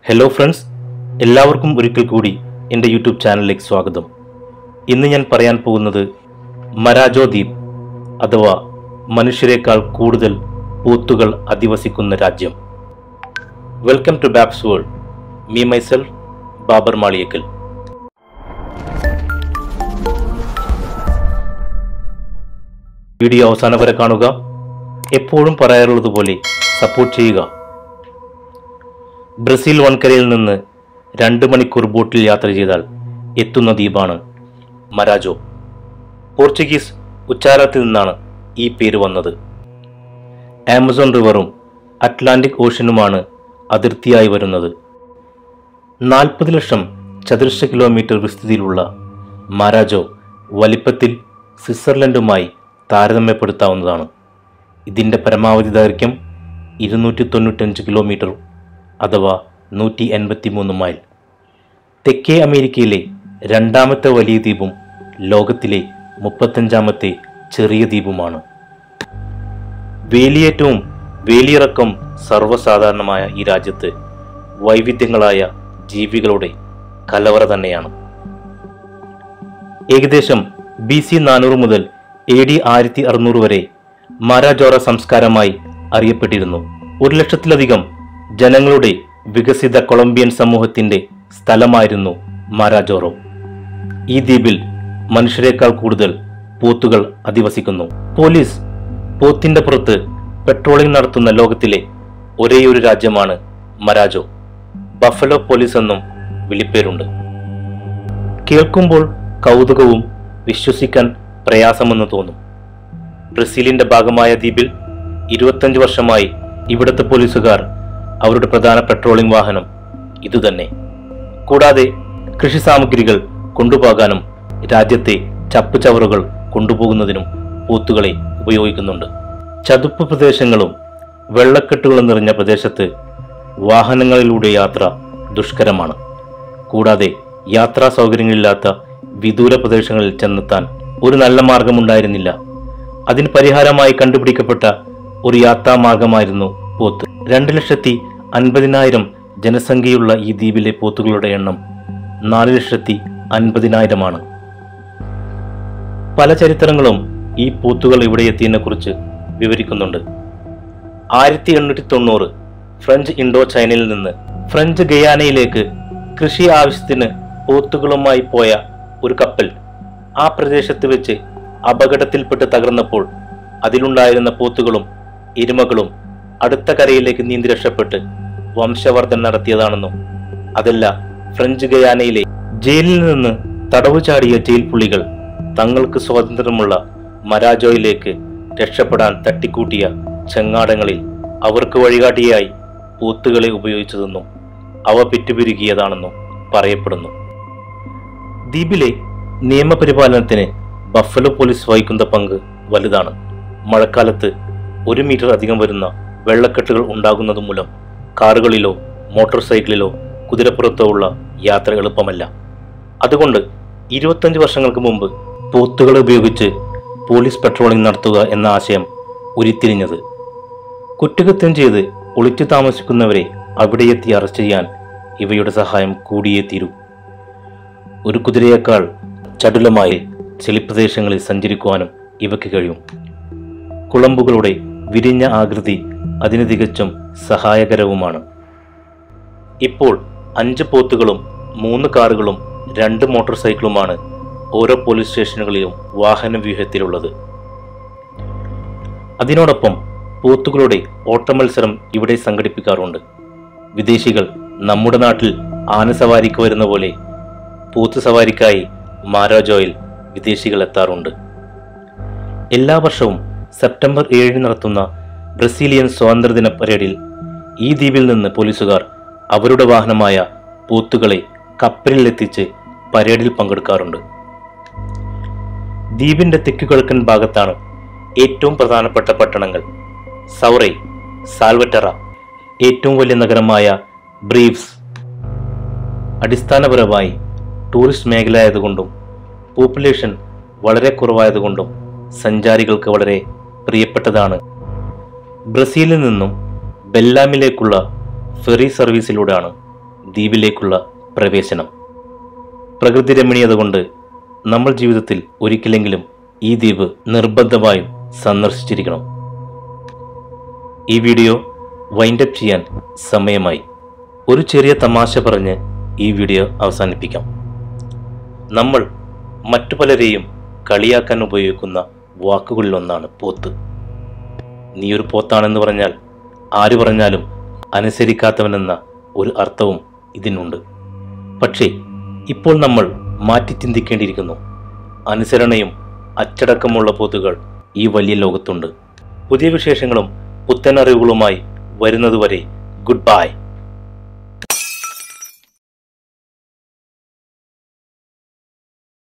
hello friends എല്ലാവർക്കും ഒരിക്കൽ കൂടി എൻ്റെ യൂട്യൂബ് ചാനലിലേക്ക് സ്വാഗതം ഇന്ന് ഞാൻ പറയാൻ പോകുന്നത് മരാജോ ദ്വീപ് അഥവാ മനുഷ്യരെക്കാൾ കൂടുതൽ പൂത്തുകൾ അധിവസിക്കുന്ന രാജ്യം welcome to Babs world me myself Babar Maliyakkal video അവസാനം വരെ കാണുക എപ്പോഴും പറയാറുള്ളത് പോലെ സപ്പോർട്ട് ചെയ്യുക ബ്രസീൽ വൻകരയിൽ നിന്ന് രണ്ട് മണിക്കൂർ ബോട്ടിൽ യാത്ര ചെയ്താൽ എത്തുന്ന ദ്വീപാണ് മരാജോ പോർച്ചുഗീസ് ഉച്ചാരണത്തിൽ നിന്നാണ് ഈ പേര് വന്നത് ആമസോൺ റിവറും അറ്റ്ലാന്റിക് ഓഷ്യനുമാണ് അതിർത്തിയായി വരുന്നത് നാൽപ്പത് ലക്ഷം ചതുരശ്ര കിലോമീറ്റർ വിസ്തൃതിയിലുള്ള മരാജോ വലിപ്പത്തിൽ സ്വിറ്റ്സർലൻഡുമായി താരതമ്യപ്പെടുത്താവുന്നതാണ് ഇതിൻ്റെ പരമാവധി ദൈർഘ്യം ഇരുന്നൂറ്റി തൊണ്ണൂറ്റഞ്ച് കിലോമീറ്റർ അഥവാ നൂറ്റി എൺപത്തി മൂന്ന് മൈൽ തെക്കേ അമേരിക്കയിലെ രണ്ടാമത്തെ വലിയ ദ്വീപും ലോകത്തിലെ മുപ്പത്തഞ്ചാമത്തെ ചെറിയ ദ്വീപുമാണ് വേലിയേറ്റവും വേലിയിറക്കം സർവ്വസാധാരണമായ ഈ രാജ്യത്ത് വൈവിധ്യങ്ങളായ ജീവികളുടെ കലവറ തന്നെയാണ് ഏകദേശം ബി സി നാനൂറ് മുതൽ എ ഡി ആയിരത്തി അറുന്നൂറ് വരെ മാരാജോറ സംസ്കാരമായി അറിയപ്പെട്ടിരുന്നു ഒരു ലക്ഷത്തിലധികം ജനങ്ങളുടെ വികസിത കൊളംബിയൻ സമൂഹത്തിന്റെ സ്ഥലമായിരുന്നു മാരാജോറോ ഈ ദ്വീപിൽ മനുഷ്യരെക്കാൾ കൂടുതൽ പോത്തുകൾ അധിവസിക്കുന്നു പോലീസ് പോത്തിന്റെ പുറത്ത് പെട്രോളിംഗ് നടത്തുന്ന ലോകത്തിലെ ഒരേയൊരു രാജ്യമാണ് മരാജോ ബഫലോ പോലീസ് എന്നും വിളിപ്പേരുണ്ട് കേൾക്കുമ്പോൾ കൗതുകവും വിശ്വസിക്കാൻ പ്രയാസമെന്ന് തോന്നും ബ്രസീലിന്റെ ഭാഗമായ ദ്വീപിൽ ഇരുപത്തഞ്ച് വർഷമായി ഇവിടുത്തെ പോലീസുകാർ അവരുടെ പ്രധാന പെട്രോളിംഗ് വാഹനം ഇതുതന്നെ കൂടാതെ കൃഷി സാമഗ്രികൾ കൊണ്ടുപോകാനും രാജ്യത്തെ ചപ്പുചവറുകൾ കൊണ്ടുപോകുന്നതിനും പോത്തുകളെ ഉപയോഗിക്കുന്നുണ്ട് ചതുപ്പ് പ്രദേശങ്ങളും വെള്ളക്കെട്ടുകളും നിറഞ്ഞ പ്രദേശത്ത് വാഹനങ്ങളിലൂടെ യാത്ര ദുഷ്കരമാണ് കൂടാതെ യാത്രാ സൗകര്യങ്ങളില്ലാത്ത വിദൂര പ്രദേശങ്ങളിൽ ചെന്നെത്താൻ ഒരു നല്ല മാർഗമുണ്ടായിരുന്നില്ല അതിന് പരിഹാരമായി കണ്ടുപിടിക്കപ്പെട്ട ഒരു യാത്രാ മാർഗമായിരുന്നു പോത്ത് രണ്ട് ലക്ഷത്തി അൻപതിനായിരം ജനസംഖ്യയുള്ള ഈ ദ്വീപിലെ പോത്തുകളുടെ എണ്ണം നാല് ലക്ഷത്തി അൻപതിനായിരമാണ് പല ചരിത്രങ്ങളും ഈ പോത്തുകൾ ഇവിടെ എത്തിയതിനെ കുറിച്ച് വിവരിക്കുന്നുണ്ട് ആയിരത്തി എണ്ണൂറ്റി തൊണ്ണൂറ് ഫ്രഞ്ച് ഇൻഡോ ചൈനയിൽ നിന്ന് ഫ്രഞ്ച് ഗയാനയിലേക്ക് കൃഷി ആവശ്യത്തിന് പോത്തുകളുമായി പോയ ഒരു കപ്പൽ ആ പ്രദേശത്ത് വെച്ച് അപകടത്തിൽപ്പെട്ട് തകർന്നപ്പോൾ അതിലുണ്ടായിരുന്ന പോത്തുകളും എരുമകളും അടുത്ത കരയിലേക്ക് നീന്തി രക്ഷപ്പെട്ട് വംശവർദ്ധന നടത്തിയതാണെന്നും അതല്ല ഫ്രഞ്ച് ഗയാനയിലെ ജയിലിൽ നിന്ന് തടവു ചാടിയ ജയിൽ പുള്ളികൾ തങ്ങൾക്ക് സ്വാതന്ത്ര്യമുള്ള മരാജോയിലേക്ക് രക്ഷപ്പെടാൻ തട്ടിക്കൂട്ടിയ ചെങ്ങാടങ്ങളിൽ അവർക്ക് വഴികാട്ടിയായി പോത്തുകളെ ഉപയോഗിച്ചതെന്നും അവ പെറ്റുപിരുകിയതാണെന്നും പറയപ്പെടുന്നു ദ്വീപിലെ നിയമപരിപാലനത്തിന് ബഫലോ പോലീസ് വഹിക്കുന്ന പങ്ക് വലുതാണ് മഴക്കാലത്ത് ഒരു മീറ്റർ അധികം വരുന്ന വെള്ളക്കെട്ടുകൾ ഉണ്ടാകുന്നത് മൂലം കാറുകളിലോ മോട്ടോർ സൈക്കിളിലോ കുതിരപ്പുറത്തോ ഉള്ള യാത്ര എളുപ്പമല്ല അതുകൊണ്ട് ഇരുപത്തഞ്ച് വർഷങ്ങൾക്ക് മുമ്പ് പോത്തുകളെ ഉപയോഗിച്ച് പോലീസ് പെട്രോളിംഗ് നടത്തുക എന്ന ആശയം ഉരുത്തിരിഞ്ഞത് കുറ്റകൃത്യം ചെയ്ത് ഒളിച്ചു താമസിക്കുന്നവരെ അവിടെയെത്തി അറസ്റ്റ് ചെയ്യാൻ ഇവയുടെ സഹായം കൂടിയേ തീരൂ ഒരു കുതിരയേക്കാൾ ചടുലമായി ചെളിപ്രദേശങ്ങളിൽ സഞ്ചരിക്കുവാനും ഇവയ്ക്ക് കഴിയും കുളമ്പുകളുടെ വിരിഞ്ഞ ആകൃതി അതിന് തികച്ചും സഹായകരവുമാണ് ഇപ്പോൾ അഞ്ച് പോത്തുകളും മൂന്ന് കാറുകളും രണ്ട് മോട്ടോർ സൈക്കിളുമാണ് ഓരോ പോലീസ് സ്റ്റേഷനുകളിലും വാഹന വ്യൂഹത്തിലുള്ളത് അതിനോടൊപ്പം പോത്തുകളുടെ ഓട്ടമത്സരം ഇവിടെ സംഘടിപ്പിക്കാറുണ്ട് വിദേശികൾ നമ്മുടെ നാട്ടിൽ ആനസവാരിക്ക് വരുന്ന പോലെ പോത്ത് സവാരിക്കായി മാരാജോയിൽ വിദേശികൾ എത്താറുണ്ട് എല്ലാ വർഷവും സെപ്റ്റംബർ ഏഴിന് നടത്തുന്ന ബ്രസീലിയൻ സ്വാതന്ത്ര്യദിന പരേഡിൽ ഈ ദ്വീപിൽ നിന്ന് പോലീസുകാർ അവരുടെ വാഹനമായ പോത്തുകളെ കപ്പലിലെത്തിച്ച് പരേഡിൽ പങ്കെടുക്കാറുണ്ട് ദ്വീപിന്റെ തെക്കുകിഴക്കൻ ഭാഗത്താണ് ഏറ്റവും പ്രധാനപ്പെട്ട പട്ടണങ്ങൾ സൗറൈ സാൽവറ്ററ ഏറ്റവും വലിയ നഗരമായ ബ്രീവ്സ് അടിസ്ഥാനപരമായി ടൂറിസ്റ്റ് മേഖലയായതുകൊണ്ടും പോപ്പുലേഷൻ വളരെ കുറവായതുകൊണ്ടും സഞ്ചാരികൾക്ക് വളരെ പ്രിയപ്പെട്ടതാണ് ബ്രസീലിൽ നിന്നും ബെല്ലാമിലേക്കുള്ള ഫെറി സർവീസിലൂടെയാണ് ദ്വീപിലേക്കുള്ള പ്രവേശനം പ്രകൃതി രമണീയത കൊണ്ട് നമ്മൾ ജീവിതത്തിൽ ഒരിക്കലെങ്കിലും ഈ ദ്വീപ് നിർബന്ധമായും സന്ദർശിച്ചിരിക്കണം ഈ വീഡിയോ വൈൻഡപ്പ് ചെയ്യാൻ സമയമായി ഒരു ചെറിയ തമാശ പറഞ്ഞ് ഈ വീഡിയോ അവസാനിപ്പിക്കാം നമ്മൾ മറ്റു പലരെയും കളിയാക്കാൻ ഉപയോഗിക്കുന്ന വാക്കുകളിലൊന്നാണ് പോത്ത് നീ ഒരു പോത്താണെന്ന് പറഞ്ഞാൽ ആര് പറഞ്ഞാലും അനുസരിക്കാത്തവനെന്ന ഒരു അർത്ഥവും ഇതിനുണ്ട് പക്ഷേ ഇപ്പോൾ നമ്മൾ മാറ്റി ചിന്തിക്കേണ്ടിയിരിക്കുന്നു അനുസരണയും അച്ചടക്കമുള്ള പോത്തുകൾ ഈ വലിയ ലോകത്തുണ്ട് പുതിയ വിശേഷങ്ങളും പുത്തൻ അറിവുകളുമായി വരുന്നതുവരെ ഗുഡ് ബൈ